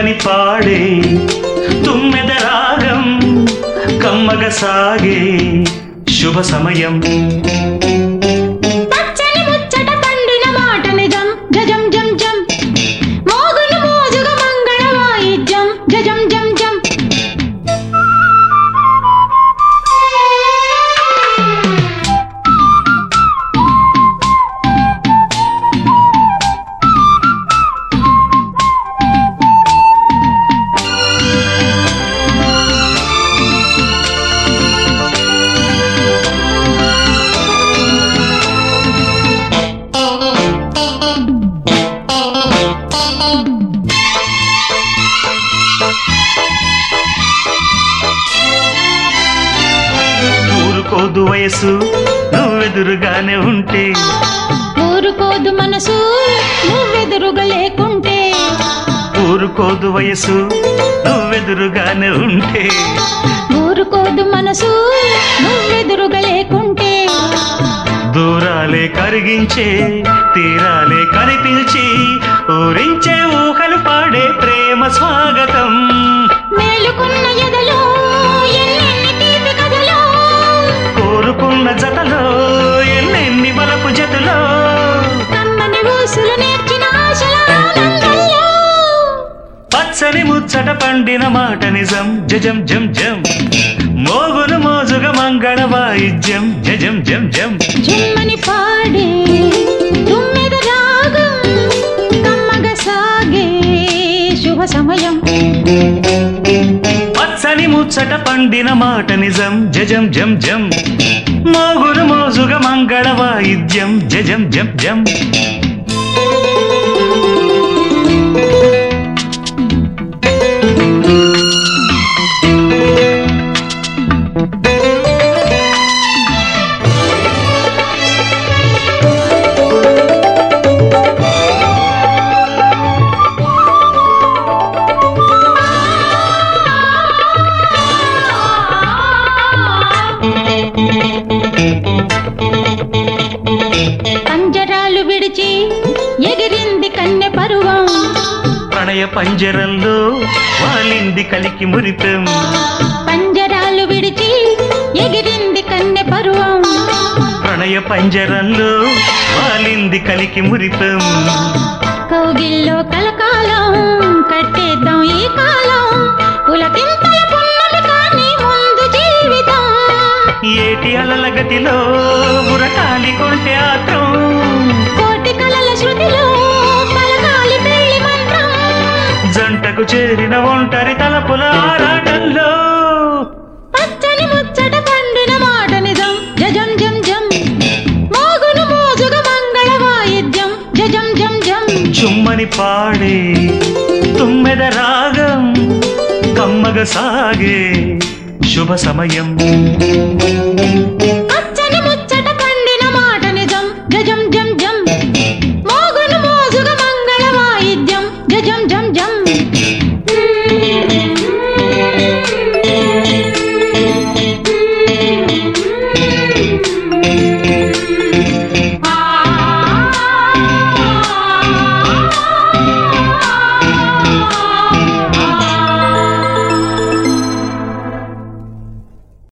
చుమ్మని పాడే తుమ్మెద రాగం కమ్మగ సాగే శుభ సమయం పచ్చని ముచ్చట పండిన మాట నిజం జజం జం జం మోగులు మోజుగ మంగళ వాయిద్యం జజం జం జం ఊరుకోదు వయసు నువ్వెదురుగానే ఉంటే ఊరుకోదు మనసు నువ్వెదురుగా లేకుంటే ఊరుకోదు వయసు నువ్వెదురుగానే ఉంటే ఊరుకోదు మనసు నువ్వెదురుగా లేకుంటే దూరాలే కరిగించే తీరాలే కనిపించి ఊరించే ఊహలు పాడే ప్రేమ స్వాగతం మేలుకున్న ఎదలో ఎన్నెన్ని తీపి కథలో కోరుకున్న జతలో ఎన్నెన్ని వలపు జతలో కమ్మని ఊసులు నేర్చిన ఆశల ఆనందంలో పచ్చని ముచ్చట పండిన మాట నిజం జజం జం జం మోగును మోజుగ మంగళ వాయిద్యం జజం జం జం జుమ్మని పాడే తుమ్మెద రాగం కమ్మగ సాగే శుభ సమయం పచ్చని ముచ్చట పండిన మాట నిజం జజం జం జం మోగును మోజుగ మంగళ వాయిద్యం జజం జం జం పంజరాలు విడిచి ఎగిరింది కన్నె పరువం ప్రణయ పంజరంలో వాలింది కలికి మురితం పంజరాలు విడిచి ఎగిరింది కన్నె పరువం ప్రణయ పంజరంలో వాలింది కలికి మురితం కౌగిల్లో కలకాలం కట్టేద్దాం ఈ కాలం పులకింతల పున్నమి కానీ ముందు జీవితం ఏటి అలల గతిలో ఉరకాలి కొంటే ఆత్రం కోటి కలల శృతిలో పలకాలి పెళ్లి మంత్రం జంటకు చేరిన ఒంటరి తలపుల ఆరాటంలో పచ్చని ముచ్చట పండిన మాట నిజం జజం జం జం మోగును మోజుగ మంగళ వాయిద్యం జజం జం జం చుమ్మని పాడే తుమ్మెద రాగం కమ్మగ సాగే శుభ సమయం